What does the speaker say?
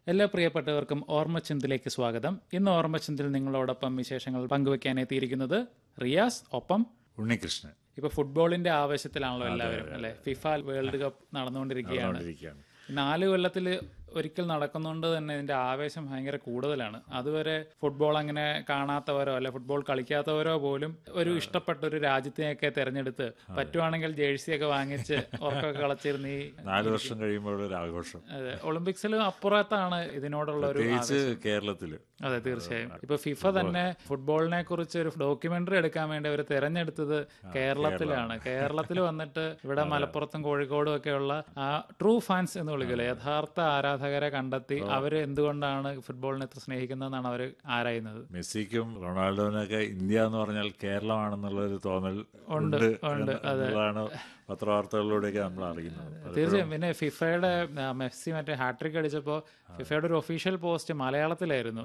എല്ലാ പ്രിയപ്പെട്ടവർക്കും ഓർമ്മചിന്തിലേക്ക് സ്വാഗതം ഇന്ന് ഓർമ്മചിന്തിൽ നിങ്ങളോടൊപ്പം വിശേഷങ്ങൾ പങ്കുവെക്കാൻ എത്തിയിരിക്കുന്നത് റിയാസ് ഒപ്പം ഉണ്ണികൃഷ്ണൻ ഇപ്പൊ ഫുട്ബോളിന്റെ ആവേശത്തിലാണല്ലോ എല്ലാവരും അല്ലെ ഫിഫ വേൾഡ് കപ്പ് നടന്നുകൊണ്ടിരിക്കുകയാണ് നടന്നുകൊണ്ടിരിക്കുകയാണ്. നാല് കൊല്ലത്തിൽ ഒരിക്കൽ നടക്കുന്നതുകൊണ്ട് തന്നെ ഇതിന്റെ ആവേശം ഭയങ്കര കൂടുതലാണ് അതുവരെ ഫുട്ബോൾ അങ്ങനെ കാണാത്തവരോ അല്ലെ ഫുട്ബോൾ കളിക്കാത്തവരോ പോലും ഒരു ഇഷ്ടപ്പെട്ട ഒരു രാജ്യത്തിനെയൊക്കെ തെരഞ്ഞെടുത്ത് പറ്റുവാണെങ്കിൽ ജേഴ്സിയൊക്കെ വാങ്ങിച്ച് ഉറക്കൊക്കെ കളച്ചിരുന്ന് ഈ നാല് വർഷം കഴിയുമ്പോൾ ഒരു ആഘോഷം അതെ ഒളിമ്പിക്സിലും അപ്പുറത്താണ് ഇതിനോടുള്ള ഒരു പ്രത്യേകിച്ച് കേരളത്തില് അതെ തീർച്ചയായും ഇപ്പൊ ഫിഫ തന്നെ ഫുട്ബോളിനെ കുറിച്ച് ഒരു ഡോക്യുമെന്ററി എടുക്കാൻ വേണ്ടി അവർ തെരഞ്ഞെടുത്തത് കേരളത്തിലാണ് കേരളത്തിൽ വന്നിട്ട് ഇവിടെ മലപ്പുറത്തും കോഴിക്കോടും ഒക്കെയുള്ള ആ ട്രൂ ഫാൻസ് എന്ന് വിളിക്കില്ല യഥാർത്ഥ ആരാധകരെ കണ്ടെത്തി അവർ എന്തുകൊണ്ടാണ് ഫുട്ബോളിനെ ഇത്ര സ്നേഹിക്കുന്നതെന്നാണ് അവർ ആരായുന്നത് മെസ്സിക്കും റൊണാൾഡോനൊക്കെ ഇന്ത്യ എന്ന് പറഞ്ഞാൽ കേരളമാണെന്നുള്ള ഒരു തോന്നൽ ഉണ്ട് ഉണ്ട്, എന്നുള്ളതാണ് പത്രവാർത്തകളിലൂടെയൊക്കെ നമ്മൾ അറിയുന്നത് അത് തീർച്ചയായും പിന്നെ ഫിഫയുടെ ആ, മെസ്സി മറ്റേ ഹാട്രിക് അടിച്ചപ്പോൾ ഫിഫയുടെ ഒരു ഒഫീഷ്യൽ പോസ്റ്റ് മലയാളത്തിലായിരുന്നു